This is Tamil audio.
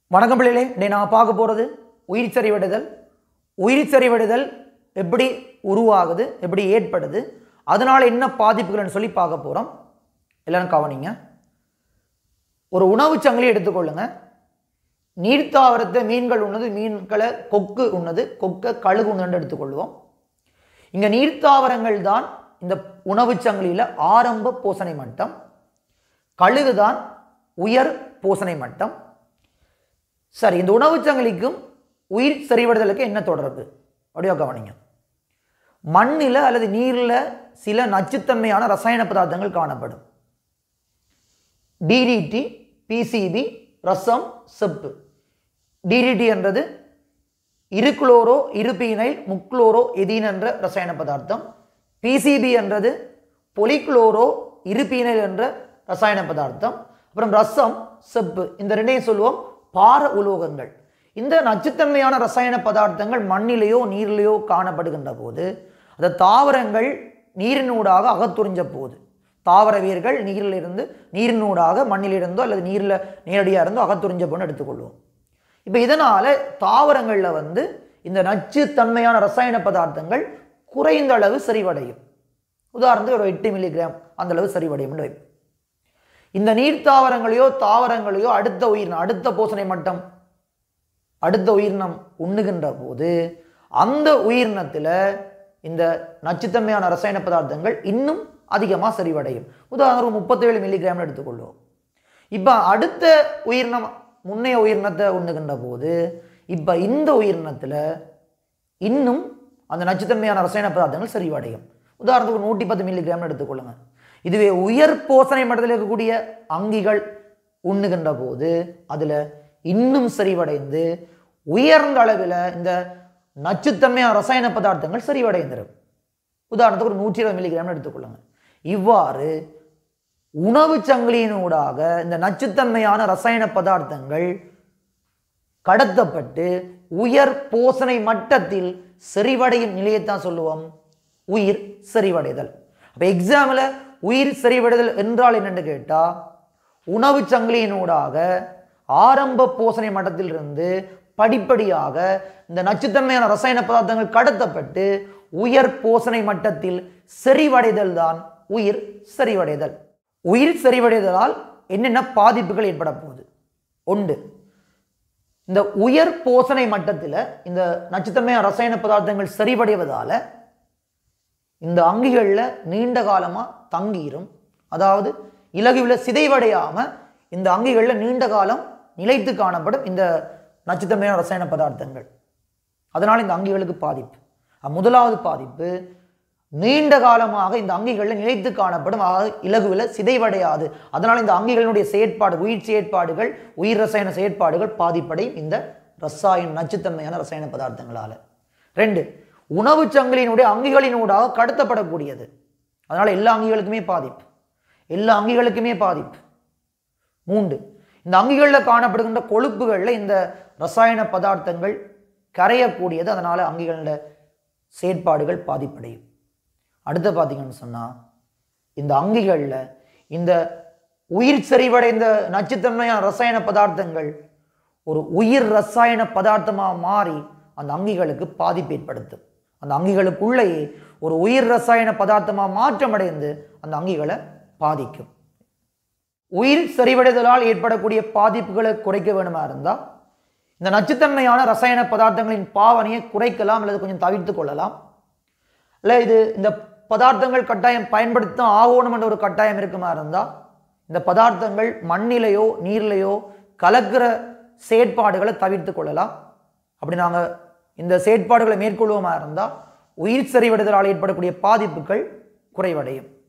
வணக்கம் பிள்ளைகளே இன்னைக்கு நான் பார்க்க போகிறது உயிர் சரிவடைதல் உயிர் சரிவடைதல் எப்படி உருவாகுது எப்படி ஏற்படுது அதனால் என்ன பாதிப்புகள்னு சொல்லி பார்க்க போகிறோம் எல்லாரும் கவனிங்க ஒரு உணவுச் சங்கிலி எடுத்துக்கொள்ளுங்க நீர்த்தாவரத்தை மீன்கள் உண்ணது மீன்களை கொக்கு உண்ணது கொக்கை கழுகு உண்ணு எடுத்துக்கொள்வோம் இங்கே நீர்த்தாவரங்கள் தான் இந்த உணவுச் சங்கிலியில் ஆரம்ப போசனை மட்டம் கழுகு தான் உயர் போசனை மட்டம் சரி இந்த உணவுச் சங்கிலிக்கும் உயிர் செறிவடைதலுக்கு என்ன தொடர்பு அப்படியே கவனிங்க மண்ணில் அல்லது நீரில் சில நச்சுத்தன்மையான ரசாயன பதார்த்தங்கள் காணப்படும் டிடிடி பிசிபி ரசம் செப்பு டிடிடி என்றது இருகுளோரோ இருபீனைல் முக்ளோரோ எதீன் என்ற ரசாயன பதார்த்தம் பிசிபி என்றது பொலிக்ளோரோ இருபீனைல் என்ற ரசாயன பதார்த்தம் அப்புறம் ரசம் செப்பு இந்த ரெண்டையும் சொல்லுவோம் பார உலோகங்கள் இந்த நச்சுத்தன்மையான ரசாயன பதார்த்தங்கள் மண்ணிலேயோ நீரிலேயோ காணப்படுகின்ற போது அந்த தாவரங்கள் நீரினூடாக அகத்துறிஞ்ச போது தாவர வேர்கள் நீரிலிருந்து நீரினூடாக மண்ணிலிருந்தோ அல்லது நீரில் நேரடியாக இருந்தோ அகத்துறிஞ்ச போன்னு எடுத்துக்கொள்வோம் இப்போ இதனால் தாவரங்களில் வந்து இந்த நச்சுத்தன்மையான ரசாயன பதார்த்தங்கள் குறைந்த அளவு செறிவடையும் உதாரணத்துக்கு ஒரு எட்டு மில்லிகிராம் அந்த அளவு செறிவடையும் வைப்போம் இந்த நீர் தாவரங்களையோ தாவரங்களையோ அடுத்த உயிரினம் அடுத்த போசனை மட்டம் அடுத்த உயிரினம் உண்ணுகின்ற போது அந்த உயிரினத்தில் இந்த நச்சுத்தன்மையான ரசாயன பதார்த்தங்கள் இன்னும் அதிகமாக செறிவடையும் உதாரணம் முப்பத்தேழு மில்லிகிராம் எடுத்துக்கொள்வோம் இப்போ அடுத்த உயிரினம் முன்னைய உயிரினத்தை உண்ணுகின்ற போது இப்போ இந்த உயிரினத்தில் இன்னும் அந்த நச்சுத்தன்மையான ரசாயன பதார்த்தங்கள் செறிவடையும் உதாரணத்துக்கு நூற்றி பத்து மில்லிகிராம் எடுத்துக்கொள்ளுங்க இதுவே உயர் போசனை மட்டத்தில் இருக்கக்கூடிய அங்கிகள் உண்ணுகின்ற போது அதில் இன்னும் செறிவடைந்து உயர்ந்த அளவில் இந்த நச்சுத்தன்மையான ரசாயன பதார்த்தங்கள் செறிவடைந்துடும் உதாரணத்துக்கு ஒரு நூற்றி இருபது மில்லிகிராம் எடுத்துக்கொள்ளுங்க இவ்வாறு உணவு சங்கிலியினூடாக இந்த நச்சுத்தன்மையான ரசாயன பதார்த்தங்கள் கடத்தப்பட்டு உயர் போசனை மட்டத்தில் செறிவடையும் நிலையைத்தான் சொல்லுவோம் உயிர் செறிவடைதல் அப்போ எக்ஸாமில் உயிர் செறிவடைதல் என்றால் என்னென்னு கேட்டால் உணவு சங்கிலியினூடாக ஆரம்ப போசனை மட்டத்திலிருந்து படிப்படியாக இந்த நச்சுத்தன்மையான ரசாயன பதார்த்தங்கள் கடத்தப்பட்டு உயர் போசனை மட்டத்தில் செறிவடைதல் தான் உயிர் செறிவடைதல் உயிர் செறிவடைதலால் என்னென்ன பாதிப்புகள் ஏற்பட போகுது ஒன்று இந்த உயர் போசனை மட்டத்தில் இந்த நச்சுத்தன்மையான ரசாயன பதார்த்தங்கள் செறிவடைவதால் இந்த அங்கிகளில் நீண்ட காலமாக தங்கிரும் அதாவது இலகுவில் சிதைவடையாமல் இந்த அங்கிகளில் நீண்ட காலம் நிலைத்து காணப்படும் இந்த நச்சுத்தன்மையான ரசாயன பதார்த்தங்கள் அதனால் இந்த அங்கிகளுக்கு பாதிப்பு அஹ் முதலாவது பாதிப்பு நீண்ட காலமாக இந்த அங்கிகளில் நிலைத்து காணப்படும் அதாவது இலகுவில் சிதைவடையாது அதனால் இந்த அங்கிகளினுடைய செயற்பாடு உயிர் செயற்பாடுகள் உயிர் ரசாயன செயற்பாடுகள் பாதிப்படையும் இந்த ரசாயன நச்சுத்தன்மையான ரசாயன பதார்த்தங்களால் ரெண்டு உணவு சங்கிலியினுடைய அங்கிகளினூடாக கடத்தப்படக்கூடியது அதனால் எல்லா அங்கிகளுக்குமே பாதிப்பு எல்லா அங்கிகளுக்குமே பாதிப்பு மூன்று இந்த அங்கிகளில் காணப்படுகின்ற கொழுப்புகளில் இந்த ரசாயன பதார்த்தங்கள் கரையக்கூடியது அதனால் அங்கிகளோட செயற்பாடுகள் பாதிப்படையும் அடுத்து பார்த்தீங்கன்னு சொன்னால் இந்த அங்கிகளில் இந்த உயிர் செறிவடைந்த நச்சுத்தன்மையான ரசாயன பதார்த்தங்கள் ஒரு உயிர் ரசாயன பதார்த்தமாக மாறி அந்த அங்கிகளுக்கு பாதிப்பு ஏற்படுத்தும் அந்த அங்கிகளுக்குள்ளேயே ஒரு உயிர் ரசாயன பதார்த்தமாக மாற்றமடைந்து அந்த அங்கிகளை பாதிக்கும் உயிர் செறிவடைதலால் ஏற்படக்கூடிய பாதிப்புகளை குறைக்க வேணுமா இருந்தால் இந்த நச்சுத்தன்மையான ரசாயன பதார்த்தங்களின் பாவனையை குறைக்கலாம் அல்லது கொஞ்சம் தவிர்த்து கொள்ளலாம் இல்லை இது இந்த பதார்த்தங்கள் கட்டாயம் பயன்படுத்த ஆகணும் என்ற ஒரு கட்டாயம் இருக்குமா இருந்தால் இந்த பதார்த்தங்கள் மண்ணிலையோ நீர்லையோ கலக்கிற செயற்பாடுகளை தவிர்த்து கொள்ளலாம் அப்படி நாங்கள் இந்த செயற்பாடுகளை மேற்கொள்வோமா இருந்தால் உயிர் செறிவடைதலால் ஏற்படக்கூடிய பாதிப்புகள் குறைவடையும்